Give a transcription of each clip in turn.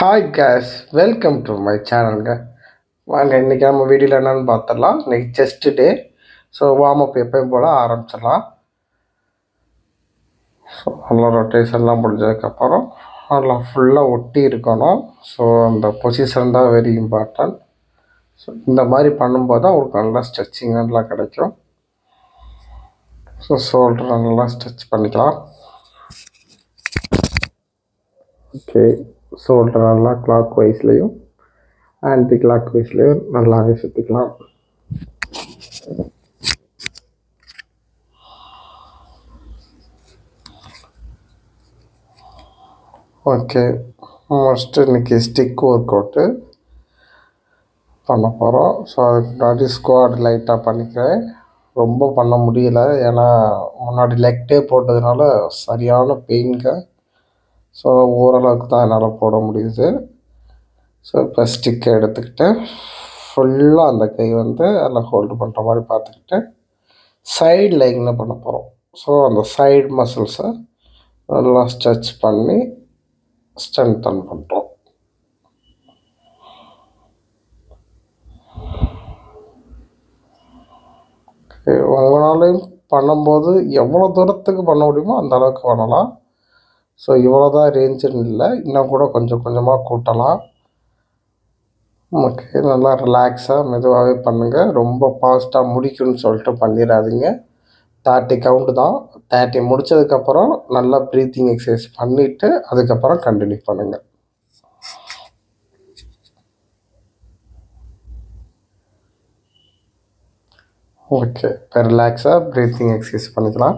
hi guys welcome to my சேனலுங்க வாங்க இன்றைக்கி நம்ம வீடியோவில் என்னென்னு பார்த்துடலாம் இன்றைக்கி chest day so warm up எப்பயும் போல் ஆரம்பிச்சிடலாம் ஸோ நல்லா ரொட்டேஷன்லாம் முடிஞ்சதுக்கப்புறம் நல்லா ஃபுல்லாக ஒட்டி இருக்கணும் ஸோ அந்த பொசிஷன் தான் வெரி இம்பார்ட்டன்ட் ஸோ இந்த மாதிரி பண்ணும்போது தான் உங்களுக்கு நல்லா ஸ்ட்ரெச்சிங் நல்லா கிடைக்கும் ஸோ ஷோல்டர் நல்லா ஸ்ட்ரெச் பண்ணிக்கலாம் ஓகே ஷோல்டர் நல்லா கிளாக் வைஸ்லேயும் ஆன்டி கிளாக் வைஸ்லேயும் நல்லாவே சுற்றிக்கலாம் ஓகே ஃபஸ்ட்டு இன்றைக்கி ஸ்டிக் ஒர்க் அவுட்டு பண்ண போகிறோம் ஸோ அதுக்கு முன்னாடி ஸ்குவாட் லைட்டாக பண்ணிக்கிறேன் ரொம்ப பண்ண முடியல ஏன்னா முன்னாடி லெக் டே போட்டதுனால சரியான பெயின்ங்க ஸோ ஓரளவுக்கு தான் என்னால் போட முடியுது ஸோ இப்போ ஸ்டிக்கை எடுத்துக்கிட்டு ஃபுல்லாக அந்த கை வந்து அதில் ஹோல்டு பண்ணுற மாதிரி பார்த்துக்கிட்டு சைடு லைனில் பண்ண போகிறோம் ஸோ அந்த சைடு மசில்ஸை நல்லா ஸ்ட்ரெச் பண்ணி ஸ்ட்ரென்தன் பண்ணுறோம் உங்களாலையும் பண்ணும்போது எவ்வளோ தூரத்துக்கு பண்ண முடியுமோ அந்த அளவுக்கு பண்ணலாம் ஸோ இவ்வளோ தான் ரேஞ்சுன்னு இல்லை இன்னும் கூட கொஞ்சம் கொஞ்சமாக கூட்டலாம் ஓகே நல்லா ரிலாக்ஸாக மெதுவாகவே பண்ணுங்கள் ரொம்ப ஃபாஸ்ட்டாக முடிக்கணும்னு சொல்லிட்டு பண்ணிடாதீங்க தேர்ட்டி கவுண்டு தான் தேர்ட்டி முடித்ததுக்கப்புறம் நல்லா ப்ரீத்திங் எக்ஸசைஸ் பண்ணிவிட்டு அதுக்கப்புறம் கண்டினியூ பண்ணுங்கள் ஓகே இப்போ ரிலாக்ஸாக ப்ரீத்திங் எக்ஸசைஸ் பண்ணிக்கலாம்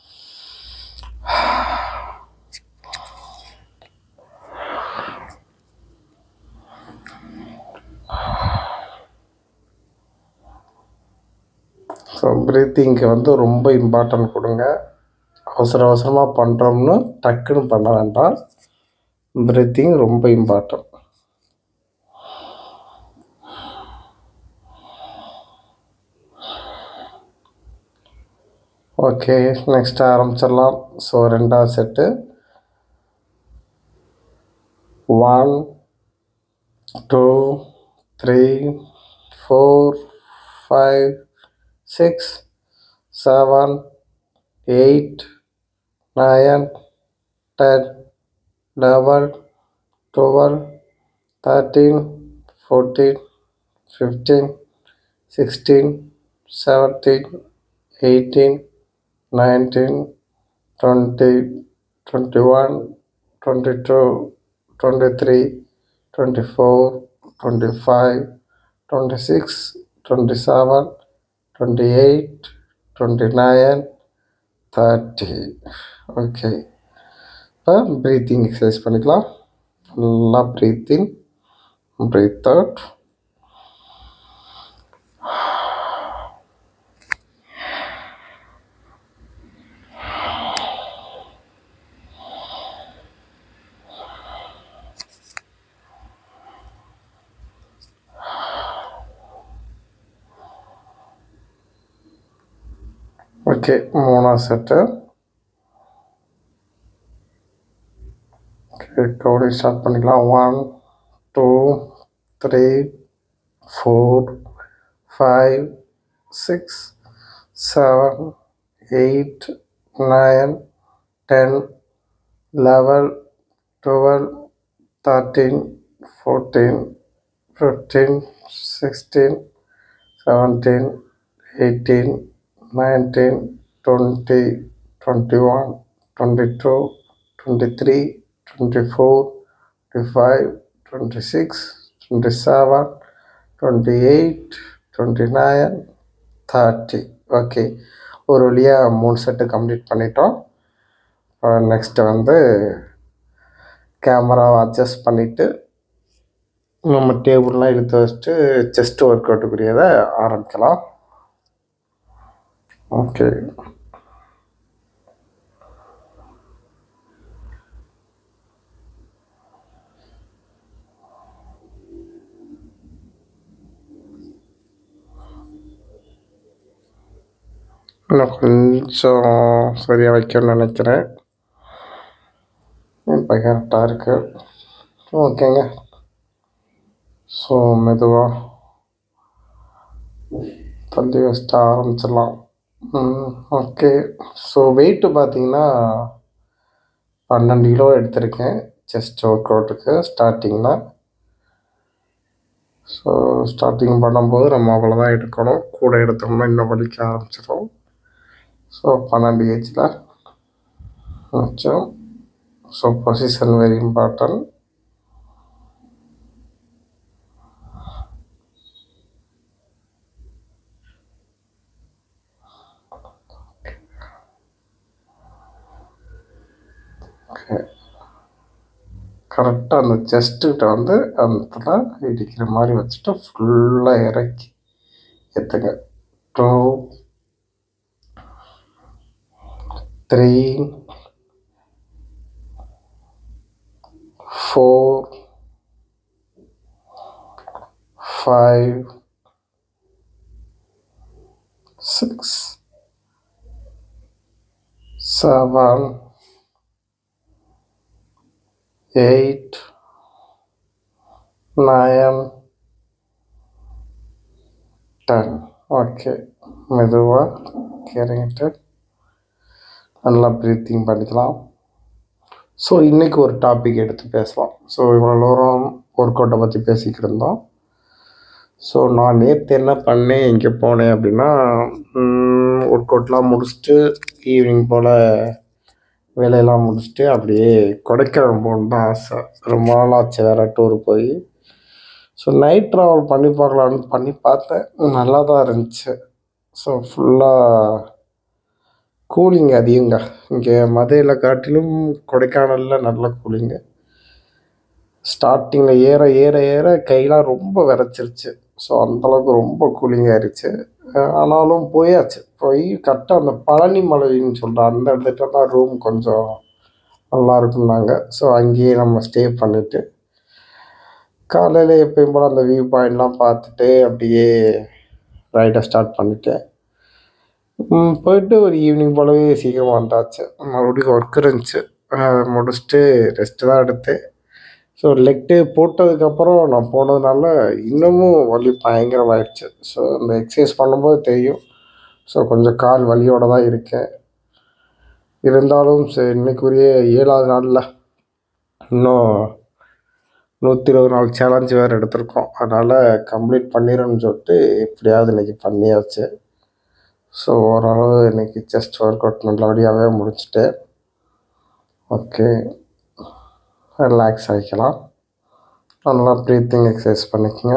ஸோ ப்ரீத்திங்க்கு வந்து ரொம்ப இம்பார்ட்டன்ட் கொடுங்க அவசர அவசரமாக பண்ணுறோம்னு டக்குன்னு பண்ண வேண்டாம் ப்ரீத்திங் ரொம்ப இம்பார்ட்டன்ட் ஓகே நெக்ஸ்ட் ஆரம்பிச்சிடலாம் ஸோ ரெண்டாவது set one two three four five six seven eight nine ten eleven twelve thirteen fourteen fifteen sixteen seventeen eighteen nineteen twenty twenty one twenty two twenty three twenty four twenty five twenty six twenty seven twenty eight twenty nine thirty okay இப்போ breathing exercise பண்ணிக்கலாம் ஃபுல்லாக breathing breath out okay மூணாவது set okay கவுடி start பண்ணிக்கலாம் one two three four five six seven eight nine ten eleven twelve thirteen fourteen fifteen sixteen seventeen eighteen nineteen twenty twenty one twenty two twenty three twenty four twenty five twenty six twenty seven twenty eight twenty nine thirty okay ஒரு வழியாக மூணு set complete பண்ணிட்டோம் next வந்து கேமராவை adjust பண்ணிவிட்டு நம்ம டேபிள்லாம் இழுத்து வச்சுட்டு செஸ்ட் ஒர்க் அவுட்டுக்குரியதை ஆரம்பிக்கலாம் ஓகே இன்னும் கொஞ்சம் சரியாக வைக்கணும்னு நினைக்கிறேன் இப்போ கரெக்டாக இருக்குது ஓகேங்க ஸோ மெதுவாக தள்ளி வச்சுட்டு ஆரம்பிச்சிடலாம் ஓகே ஸோ வெயிட்டு பார்த்தீங்கன்னா பன்னெண்டு கிலோ எடுத்திருக்கேன் செஸ்ட் ஒர்க் அவுட்டுக்கு ஸ்டார்டிங்கில் ஸோ ஸ்டார்டிங் பண்ணும்போது நம்ம அவ்வளோதான் எடுக்கணும் கூட எடுத்தோம்னா இன்னும் வலிக்க ஆரம்பிச்சிடும் ஸோ பன்னெண்டு ஏஜில் வச்சோம் so position very important okay கரெக்டாக அந்த செஸ்ட்டுக்கிட்ட வந்து அந்த இடத்துல இடிக்கிற மாதிரி வச்சுட்டு ஃபுல்லாக இறக்கி ஏற்றுங்க two three four five six seven eight nine ten okay மெதுவாக இறங்கிட்டு நல்லா ப்ரீத்திங் பண்ணிக்கலாம் ஸோ இன்றைக்கி ஒரு டாபிக் எடுத்து பேசலாம் ஸோ இவ்வளோ தூரம் ஒர்க் அவுட்டை பற்றி பேசிக்கிட்டு இருந்தோம் ஸோ நான் நேற்று என்ன பண்ணேன் எங்கே போனேன் அப்படின்னா ஒர்க் அவுட்லாம் முடிச்சுட்டு ஈவினிங் போல் வேலையெல்லாம் முடிச்சுட்டு அப்படியே கொடைக்கானல் போகணுன்னு தான் ஆசை ரொம்ப நாள் ஆச்சு வேறு டூர் போய் ஸோ நைட் ட்ராவல் பண்ணி பார்க்கலான்னு பண்ணி பார்த்தேன் நல்லா தான் இருந்துச்சு ஸோ ஃபுல்லாக கூலிங் அதிகங்க இங்கே மதுரையில் காட்டிலும் கொடைக்கானலில் நல்ல கூலிங்கு ஸ்டார்டிங்கில் ஏற ஏற ஏற கையெலாம் ரொம்ப விரைச்சிருச்சு ஸோ அந்தளவுக்கு ரொம்ப கூலிங் ஆயிடுச்சு ஆனாலும் போயாச்சு போய் கரெக்டாக அந்த பழனி மலைன்னு சொல்கிற அந்த இடத்துல தான் ரூம் கொஞ்சம் நல்லா இருக்குன்னாங்க ஸோ அங்கேயே நம்ம ஸ்டே பண்ணிவிட்டு காலையில் எப்பயும் போல் அந்த வியூ பாயிண்ட்லாம் பார்த்துட்டு அப்படியே ரைடை ஸ்டார்ட் பண்ணிட்டேன் ம், போயிட்டு ஒரு ஈவினிங் போலவே சீக்கிரமாக வந்தாச்சு மறுபடியும் ஒர்க் இருந்துச்சு அதை முடிச்சுட்டு ரெஸ்ட்டு தான் எடுத்தேன் ஸோ லெக் டே போட்டதுக்கப்புறம் நான் போனதுனால இன்னமும் வலி பயங்கரமாயிடுச்சு ஸோ அந்த எக்ஸசைஸ் பண்ணும்போது தெரியும் ஸோ கொஞ்சம் கால் வலியோடு தான் இருக்கேன் இருந்தாலும் சரி இன்னைக்குரிய ஏழாவது நாளில் இன்னும் நூற்றி இருபது நாள் சேலஞ்சு வேறு எடுத்திருக்கோம் அதனால் கம்ப்ளீட் பண்ணிடணும்னு சொல்லிட்டு எப்படியாவது இன்றைக்கி பண்ணியாச்சு ஸோ ஓரளவு இன்றைக்கி செஸ்ட் ஒர்க் அவுட் நல்லபடியாகவே முடிச்சிட்டேன் ஓகே ரிலாக்ஸ் ஆகிக்கலாம் நல்லா ப்ரீத்திங் எக்ஸசைஸ் பண்ணிக்கங்க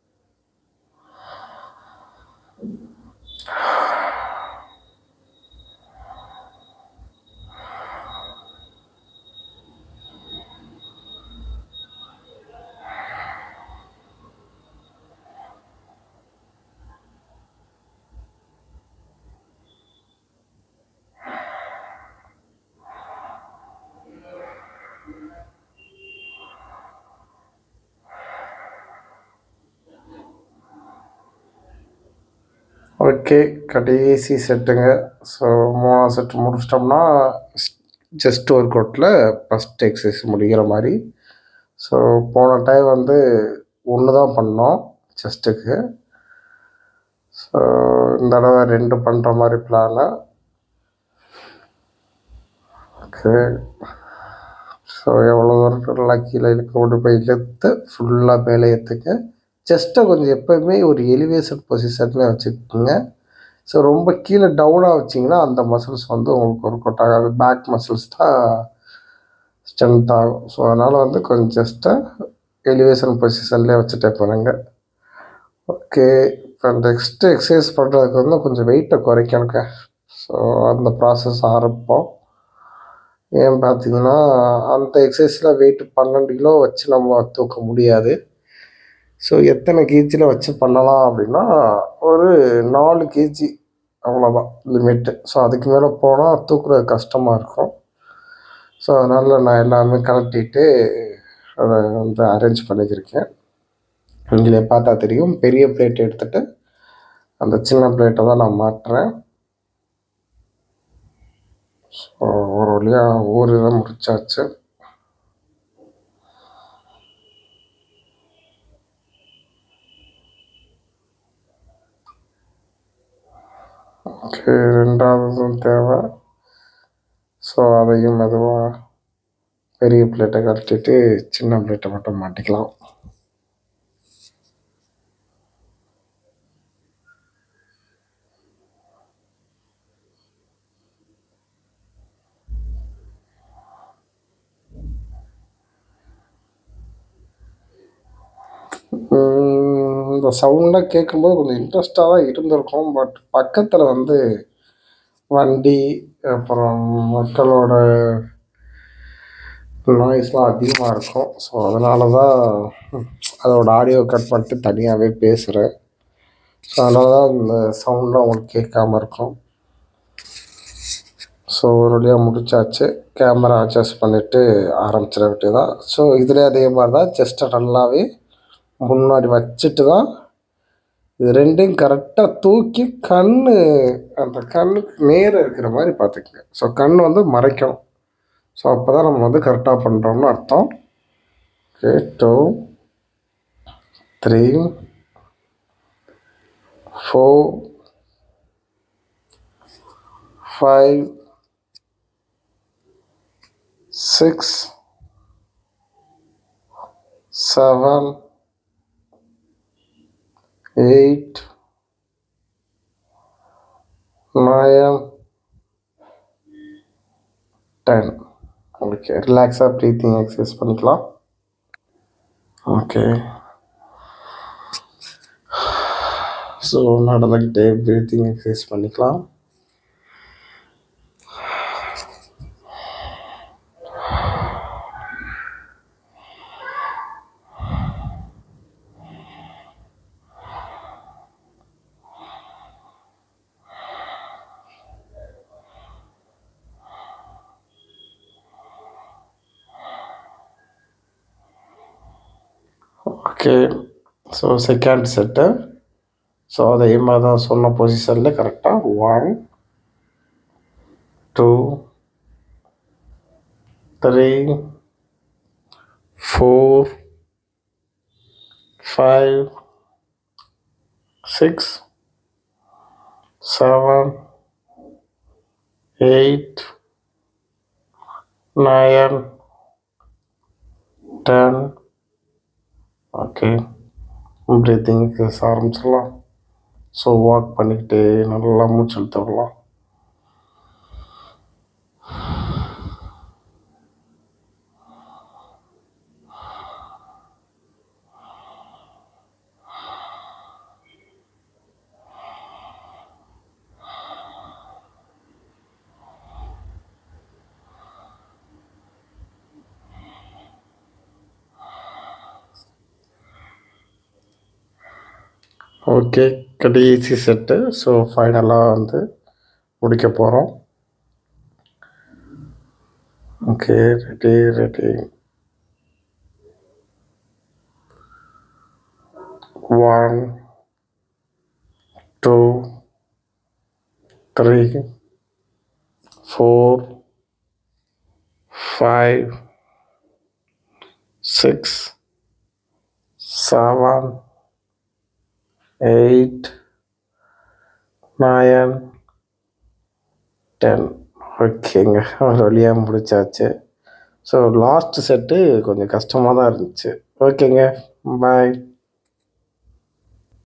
ஓகே கடைசி செட்டுங்க ஸோ மூணாவது செட்டு முடிச்சிட்டோம்னா செஸ்ட் ஒர்க் அவுட்டில் ஃபஸ்ட் எக்ஸசைஸ் முடிக்கிற மாதிரி ஸோ போன டைம் வந்து ஒன்று தான் பண்ணோம் செஸ்ட்டுக்கு ஸோ இந்த தடவை ரெண்டு பண்ணுற மாதிரி பிளானு ஓகே ஸோ எவ்வளோ தூரம் நல்லா கீழே இழுக்க கொண்டு போய் இழுத்து ஃபுல்லாக மேலே ஏற்றுக்க செஸ்ட்டை கொஞ்சம் எப்போயுமே ஒரு எலிவேஷன் பொசிஷனில் வச்சுக்கோங்க ஸோ ரொம்ப கீழே டவுனாக வச்சிங்கன்னா அந்த மசில்ஸ் வந்து உங்களுக்கு ஒர்க் அவுட் ஆகாது பேக் மசில்ஸ் தான் ஸ்ட்ரென்த் ஆகும் ஸோ அதனால் வந்து கொஞ்சம் செஸ்ட்டை எலிவேஷன் பொசிஷன்லேயே வச்சுட்டே போனாங்க ஓகே இப்போ நெக்ஸ்ட்டு எக்ஸசைஸ் பண்ணுறதுக்கு வந்து கொஞ்சம் வெயிட்டை குறைக்கணுங்க ஸோ அந்த ப்ராசஸ் ஆரம்பிப்போம் ஏன் பார்த்தீங்கன்னா அந்த எக்ஸசைஸில் வெயிட் பன்னெண்டு கிலோ வச்சு நம்ம தூக்க முடியாது ஸோ எத்தனை கேஜியில் வச்சு பண்ணலாம் அப்படின்னா ஒரு நாலு கேஜி அவ்வளோதான் லிமிட்டு ஸோ அதுக்கு மேலே போனால் தூக்குறது கஷ்டமாக இருக்கும் ஸோ அதனால் நான் எல்லாமே கலட்டிட்டு அதை வந்து அரேஞ்ச் பண்ணிக்கிருக்கேன் நீங்களே பார்த்தா தெரியும் பெரிய பிளேட் எடுத்துகிட்டு அந்த சின்ன பிளேட்டை தான் நான் மாட்டுறேன் ஸோ ஒரு வழியாக ஒரு இதை முடிச்சாச்சு ஓகே ரெண்டாவதும் தேவை ஸோ அதையும் மெதுவாக பெரிய பிளேட்டை கழட்டிட்டு சின்ன பிளேட்டை மட்டும் மாட்டிக்கலாம் உம், இந்த சவுண்டாக கேட்கும்போது கொஞ்சம் இன்ட்ரெஸ்டாக தான் இருந்திருக்கும் பட் பக்கத்தில் வந்து வண்டி அப்புறம் மக்களோட நாய்ஸ்லாம் அதிகமாக இருக்கும் ஸோ அதனால தான் அதோட ஆடியோ கட் பண்ணிட்டு தனியாகவே பேசுகிறேன் ஸோ அதனால தான் இந்த சவுண்ட்லாம் உங்களுக்கு கேட்காம இருக்கும் ஸோ ஒரு வழியாக முடிச்சாச்சு கேமரா அட்ஜஸ்ட் பண்ணிவிட்டு ஆரம்பிச்சிட வேண்டியதான் ஸோ இதுலேயே அதே மாதிரி தான் செஸ்ட்டை நல்லாவே முன்னாடி வச்சுட்டு தான் இது ரெண்டையும் கரெக்டாக தூக்கி கண் அந்த கண்ணுக்கு நேராக இருக்கிற மாதிரி பார்த்துக்கங்க ஸோ கண் வந்து மறைக்கணும் ஸோ அப்போ தான் நம்ம வந்து கரெக்டாக பண்ணுறோம்னு அர்த்தம் okay two three four five six seven eight nine ten okay ரிலாக்ஸாக ப்ரீத்திங் எக்ஸசைஸ் பண்ணிக்கலாம் ஓகே ஸோ நடந்துக்கிட்டே ப்ரீத்திங் எக்ஸசைஸ் பண்ணிக்கலாம் okay so second set so அதே மாதிரி தான் சொன்ன பொசிஷனில் கரெக்டாக one two three four five six seven eight nine ten okay breathing exercise ஆரம்பிச்சிடலாம் ஸோ வாக் பண்ணிக்கிட்டே நல்லா மூச்சு இழுத்து விடலாம் ஓகே கடைசி செட்டு ஸோ ஃபைனலாக வந்து முடிக்க போகிறோம் okay ready ready one two three four five six seven eight nine ten ஓகேங்க ஒரு வழியாக முடிச்சாச்சு ஸோ லாஸ்ட் செட்டு கொஞ்சம் கஷ்டமாக தான் இருந்துச்சு ஓகேங்க பாய்